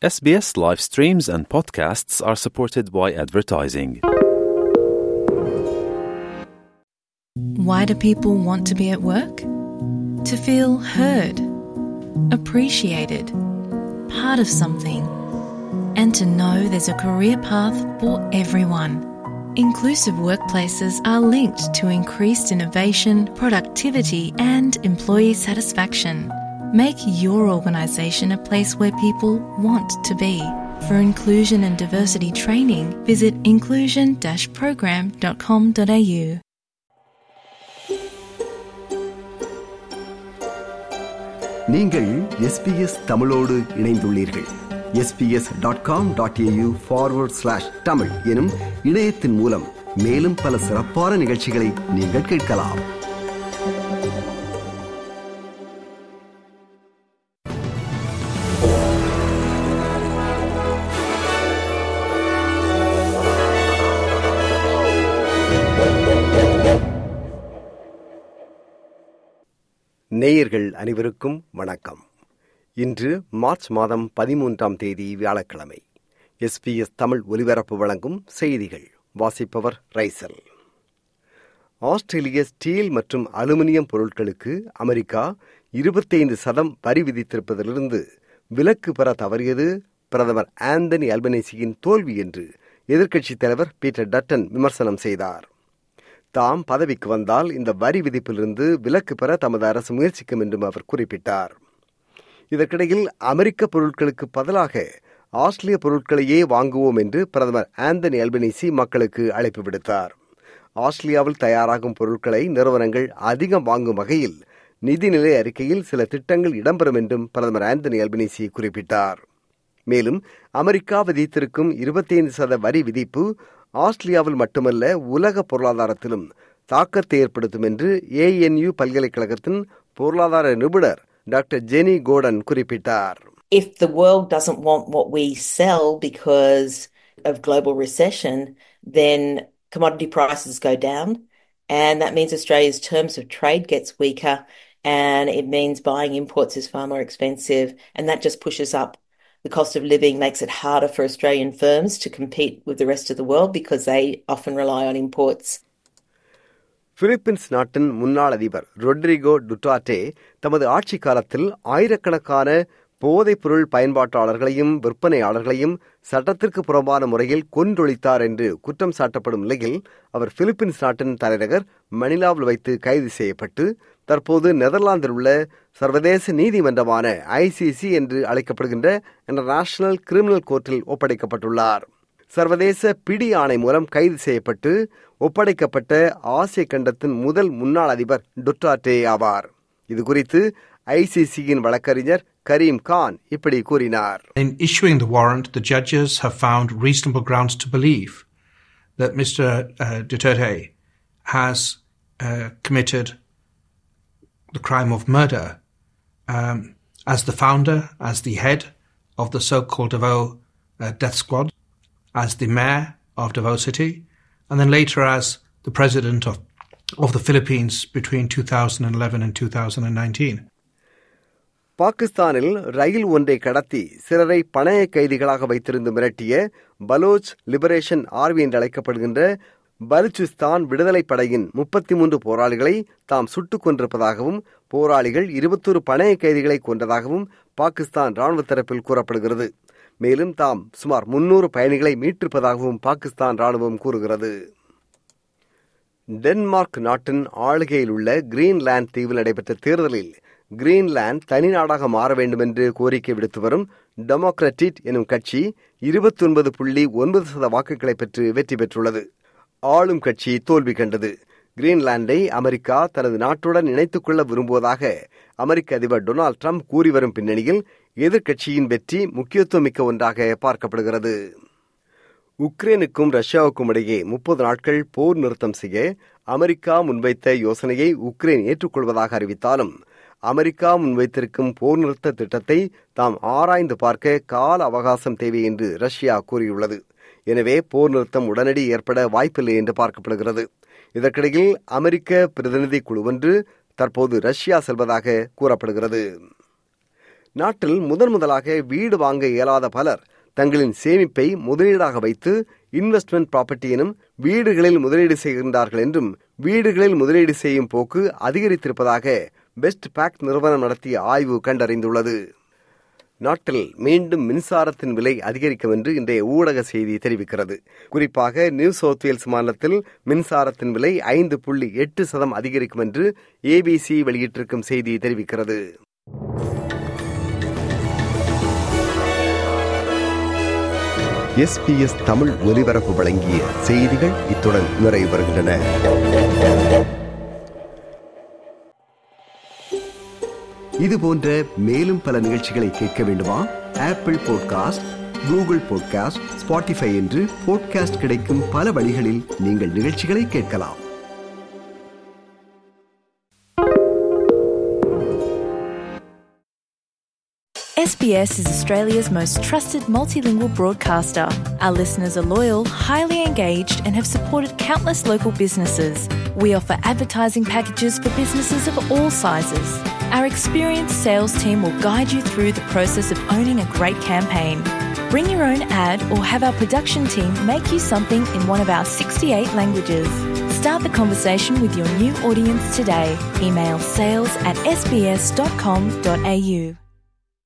SBS live streams and podcasts are supported by advertising. Why do people want to be at work? To feel heard, appreciated, part of something, and to know there's a career path for everyone. Inclusive workplaces are linked to increased innovation, productivity, and employee satisfaction. Make your organisation a place where people want to be. For inclusion and diversity training, visit inclusion program.com.au. நீங்கள் SBS தமிழோடு இணைந்துள்ளீர்கள் SBS dot com dot AU forward slash Tamil எனும் இணையத்தின் மூலம் மேலும் பல சிறப்பான நிகழ்ச்சிகளை நீங்கள் கேட்கலாம் நேயர்கள் அனைவருக்கும் வணக்கம் இன்று மார்ச் மாதம் பதிமூன்றாம் தேதி வியாழக்கிழமை எஸ்பிஎஸ் தமிழ் ஒலிபரப்பு வழங்கும் செய்திகள் வாசிப்பவர் ரைசல் ஆஸ்திரேலிய ஸ்டீல் மற்றும் அலுமினியம் பொருட்களுக்கு அமெரிக்கா இருபத்தைந்து சதம் வரி விதித்திருப்பதிலிருந்து விலக்கு பெற தவறியது பிரதமர் ஆந்தனி அல்பனேசியின் தோல்வி என்று எதிர்க்கட்சித் தலைவர் பீட்டர் டட்டன் விமர்சனம் செய்தார் தாம் பதவிக்கு வந்தால் இந்த வரி விதிப்பிலிருந்து விலக்கு பெற தமது அரசு முயற்சிக்கும் என்றும் அவர் குறிப்பிட்டார் இதற்கிடையில் அமெரிக்க பொருட்களுக்கு பதிலாக ஆஸ்திரேலிய பொருட்களையே வாங்குவோம் என்று பிரதமர் ஆந்தனி அல்பனீசி மக்களுக்கு அழைப்பு விடுத்தார் ஆஸ்திரேலியாவில் தயாராகும் பொருட்களை நிறுவனங்கள் அதிகம் வாங்கும் வகையில் நிதிநிலை அறிக்கையில் சில திட்டங்கள் இடம்பெறும் என்றும் பிரதமர் ஆந்தனி அல்பனீசி குறிப்பிட்டார் மேலும் அமெரிக்கா விதித்திருக்கும் இருபத்தைந்து சத வரி விதிப்பு ஆஸ்திரேலியாவில் மட்டுமல்ல உலக பொருளாதாரத்திலும் தாக்கத்தை ஏற்படுத்தும் என்று ஏஎன்யூ பல்கலைக்கழகத்தின் பொருளாதார நிபுணர் டாக்டர் ஜெனி கோடன் குறிப்பிட்டார் if the world doesn't want what we sell because of global recession, then commodity prices go down. And that means Australia's terms of trade gets weaker and it means buying imports is far more expensive. And that just pushes up the cost of living, makes it harder for Australian firms to compete with the rest of the world because they often rely on imports. Philippines நாட்டின் முன்னாள் அதிபர் Rodrigo டுட்டாட்டே தமது ஆட்சி காலத்தில் ஆயிரக்கணக்கான போதைப் பொருள் பயன்பாட்டாளர்களையும் விற்பனையாளர்களையும் சட்டத்திற்கு புறம்பான முறையில் கொன்றொழித்தார் என்று குற்றம் சாட்டப்படும் நிலையில் அவர் பிலிப்பீன்ஸ் நாட்டின் தலைநகர் மணிலாவில் வைத்து கைது செய்யப்பட்டு தற்போது நெதர்லாந்தில் உள்ள சர்வதேச நீதிமன்றமான ஐசிசி என்று அழைக்கப்படுகின்ற இன்டர்நேஷனல் கிரிமினல் கோர்ட்டில் ஒப்படைக்கப்பட்டுள்ளார் சர்வதேச பிடி ஆணை மூலம் கைது செய்யப்பட்டு ஒப்படைக்கப்பட்ட ஆசிய கண்டத்தின் முதல் முன்னாள் அதிபர் டுட்டாட்டே ஆவார் இது குறித்து ஐசிசியின் வழக்கறிஞர் கரீம் கான் இப்படி கூறினார் In issuing the warrant, the judges have found reasonable grounds to believe that Mr. Uh, Duterte has uh, committed the crime of murder um, as the founder, as the head of the so-called Davao uh, death squad, as the mayor of Davao City, and then later as the president of, of the Philippines between 2011 and 2019. பாகிஸ்தானில் ரயில் ஒன்றை கடத்தி சிலரை பணைய கைதிகளாக வைத்திருந்து மிரட்டிய Baloch liberation RV என்று அழைக்கப்படுகின்ற பலுச்சிஸ்தான் விடுதலை படையின் முப்பத்தி மூன்று போராளிகளை தாம் சுட்டுக் கொண்டிருப்பதாகவும் போராளிகள் இருபத்தொரு பணைய கைதிகளை கொண்டதாகவும் பாகிஸ்தான் ராணுவ தரப்பில் கூறப்படுகிறது மேலும் தாம் சுமார் முன்னூறு பயணிகளை மீட்டிருப்பதாகவும் பாகிஸ்தான் ராணுவம் கூறுகிறது டென்மார்க் நாட்டின் ஆளுகையில் உள்ள கிரீன்லாந்து தீவில் நடைபெற்ற தேர்தலில் கிரீன்லாந்து தனி நாடாக மாற வேண்டும் என்று கோரிக்கை விடுத்து வரும் டெமோக்ராட்டிட் எனும் கட்சி இருபத்தி ஒன்பது புள்ளி ஒன்பது சத வாக்குகளை பெற்று வெற்றி பெற்றுள்ளது ஆளும் கட்சி தோல்வி கண்டது கிரீன்லாண்டை அமெரிக்கா தனது நாட்டுடன் இணைத்துக் கொள்ள விரும்புவதாக அமெரிக்க அதிபர் டொனால்டு ட்ரம்ப் கூறி வரும் பின்னணியில் எதிர்க்கட்சியின் வெற்றி முக்கியத்துவமிக்க ஒன்றாக பார்க்கப்படுகிறது உக்ரைனுக்கும் ரஷ்யாவுக்கும் இடையே முப்பது நாட்கள் போர் நிறுத்தம் செய்ய அமெரிக்கா முன்வைத்த யோசனையை உக்ரைன் ஏற்றுக்கொள்வதாக அறிவித்தாலும் அமெரிக்கா முன்வைத்திருக்கும் போர் நிறுத்த திட்டத்தை தாம் ஆராய்ந்து பார்க்க கால அவகாசம் தேவை என்று ரஷ்யா கூறியுள்ளது எனவே போர் நிறுத்தம் உடனடி ஏற்பட வாய்ப்பில்லை என்று பார்க்கப்படுகிறது இதற்கிடையில் அமெரிக்க பிரதிநிதி குழு ஒன்று தற்போது ரஷ்யா செல்வதாக கூறப்படுகிறது நாட்டில் முதன் முதலாக வீடு வாங்க இயலாத பலர் தங்களின் சேமிப்பை முதலீடாக வைத்து இன்வெஸ்ட்மெண்ட் ப்ராப்பர்ட்டி எனும் வீடுகளில் முதலீடு செய்கின்றார்கள் என்றும் வீடுகளில் முதலீடு செய்யும் போக்கு அதிகரித்திருப்பதாக பெஸ்ட் பேக் நிறுவனம் நடத்திய ஆய்வு கண்டறிந்துள்ளது நாட்டில் மீண்டும் மின்சாரத்தின் விலை அதிகரிக்கும் என்று இன்றைய ஊடக செய்தி தெரிவிக்கிறது குறிப்பாக நியூ சவுத் வேல்ஸ் மாநிலத்தில் மின்சாரத்தின் விலை ஐந்து புள்ளி எட்டு சதம் அதிகரிக்கும் என்று ஏபிசி வெளியிட்டிருக்கும் செய்தி தெரிவிக்கிறது எஸ்பிஎஸ் தமிழ் ஒலிபரப்பு வழங்கிய செய்திகள் இத்துடன் நிறைவு பெறுகின்றன இது போன்ற மேலும் பல நிகழ்ச்சிகளை கேட்க வேண்டுமா Apple podcast Google podcast Spotify என்று போட்காஸ்ட் கிடைக்கும் பல வழிகளில் நீங்கள் நிகழ்ச்சிகளை கேட்கலாம் SBS is Australia's most trusted multilingual broadcaster. Our listeners are loyal, highly engaged, and have supported countless local businesses. We offer advertising packages for businesses of all sizes. Our experienced sales team will guide you through the process of owning a great campaign. Bring your own ad or have our production team make you something in one of our 68 languages. Start the conversation with your new audience today. Email sales at sbs.com.au.